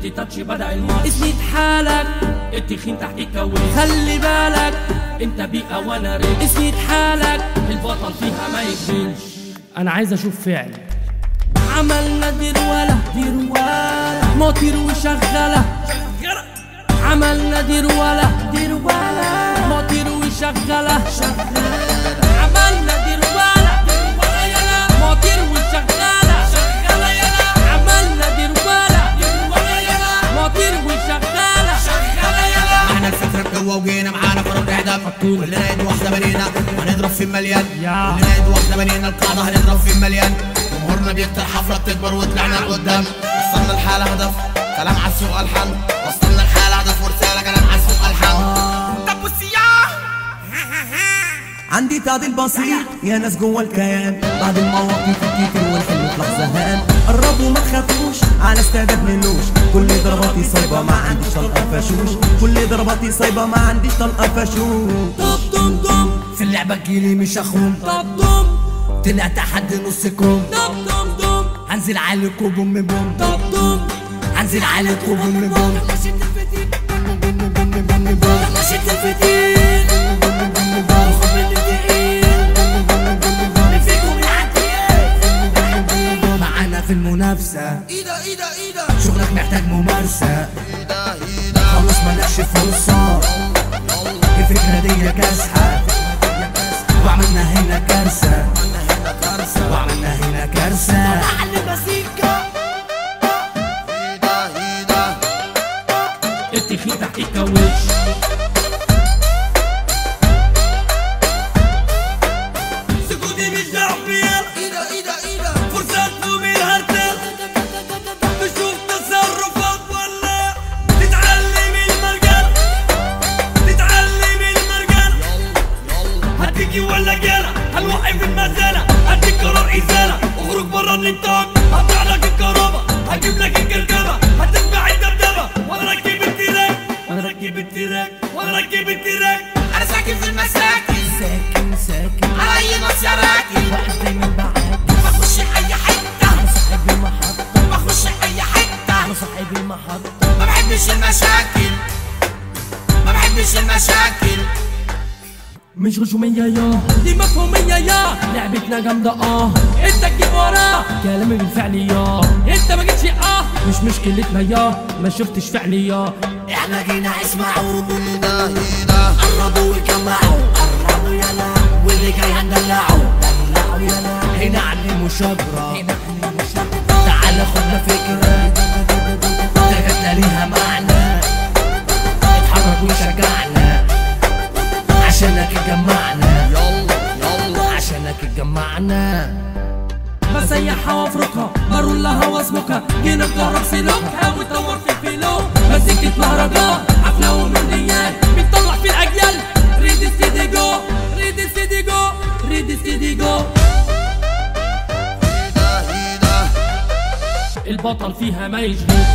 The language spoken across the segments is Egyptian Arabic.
التي تاتش بدأ الماتش اسند حالك التخين تحت الكوين خلي بالك انت بيئة وانا ريت اسند حالك البطل فيها ما يقبلش انا عايز اشوف فعل عملنا دير ولا دير ولا موتير وشغلة عملنا دير ولا دير ولا موتير وشغلة عملنا دير ولا دير ولا يلا موتير وشغلة شغلة يلا عملنا دير ولا دير ولا يلا موتير وشغلة شغلة يلا احنا الفكرة بقوة وجينا معانا فرق اهداف كلنا يد واحدة بنينا هنضرب في المليان يا. كلنا يد واحدة بنينا القاعدة هنضرب في المليان جمهورنا بيكتر حفلة بتكبر وطلعنا لقدام وصلنا الحالة هدف كلام على السوق الحن وصلنا الحالة هدف ورسالة كلام على السوق الحن طب والسياح عندي تعديل بسيط يا ناس جوه الكيان بعد المواقف الكتير والحلو في لحظة هان قربوا ما تخافوش على استعداد منوش كل ضرباتي صايبة ما عنديش طلقة فشوش كل ضرباتي صايبة ما عنديش طلقة فشوش طب دم دم في اللعبة تجيلي مش اخوم طب دم طلع تحدي نص كوم طب دم دم هنزل عليكم بوم بوم طب دم هنزل عليكم بوم بوم مشيت الفتيل مشيت الفتيل خد مني تقيل فيكم العتيق معانا في المنافسة ايده ايده ايده شغلك محتاج ممارسة خلاص ملكش فرصة الفكرة دي كاسحة وعملنا هنا كارثة وعملنا هنا كارثة علي بسيكا التخين تحت الكاوتش سكوتي مش دعوة بيها ايده ايده ايده فرصة تقوم الهرتل تشوف تصرفات ولا تتعلم المرجل تتعلم المرجل هتيجي ولا جالة هنوقف المزالة هديك قرار إزالة اخرج برا النطاق هقطع لك الكهرباء هجيب لك الكركبة هتتبع الدبدبة وانا راكب التراك وانا راكب التراك وانا راكب التراك أنا ساكن في المساكن ساكن ساكن على أي نص يا راكن واقف دايما بعاكس بخش أي حتة انا صاحب المحطة بخش أي حتة انا صاحب المحطة ما بحبش المشاكل ما بحبش المشاكل مش غشومية يا دي مفهومية يا لعبتنا جامدة اه انت تجيب وراه كلامي بالفعل يا انت ما جيتش اه مش مشكلتنا يا ما شفتش فعلي يا احنا جينا اسمعوا ده ده قربوا وجمعوا قربوا يلا واللي جاي هندلعوا دلعوا يلا هنا علموا شجرة هنا علموا شجرة تعال خدنا فكرة دجاجنا ليها معنى اتحرك وشجعنا عشانك اتجمعنا يلا يلا عشانك اتجمعنا بسيحها وافركها بقول لها واسمكها جينا بكهرب سلوكها وتدور في الفلو مزيكة مهرجان حفلة ومنديات بتطلع في الأجيال ريد السيدي جو ريد السيدي جو ريد السيدي جو البطل فيها ما يشغل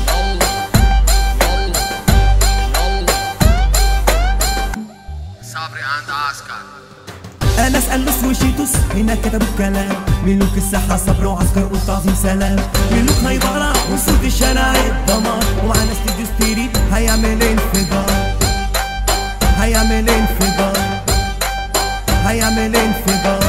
صبري عند عسكر انا اسال لوس وشيتوس هنا كتبوا الكلام ملوك الساحه صبر وعسكر والتعظيم سلام ملوك هيبقرا وصوت الشارع الدمار ومعانا استديو ستيري هيعمل انفجار هيعمل انفجار هيعمل انفجار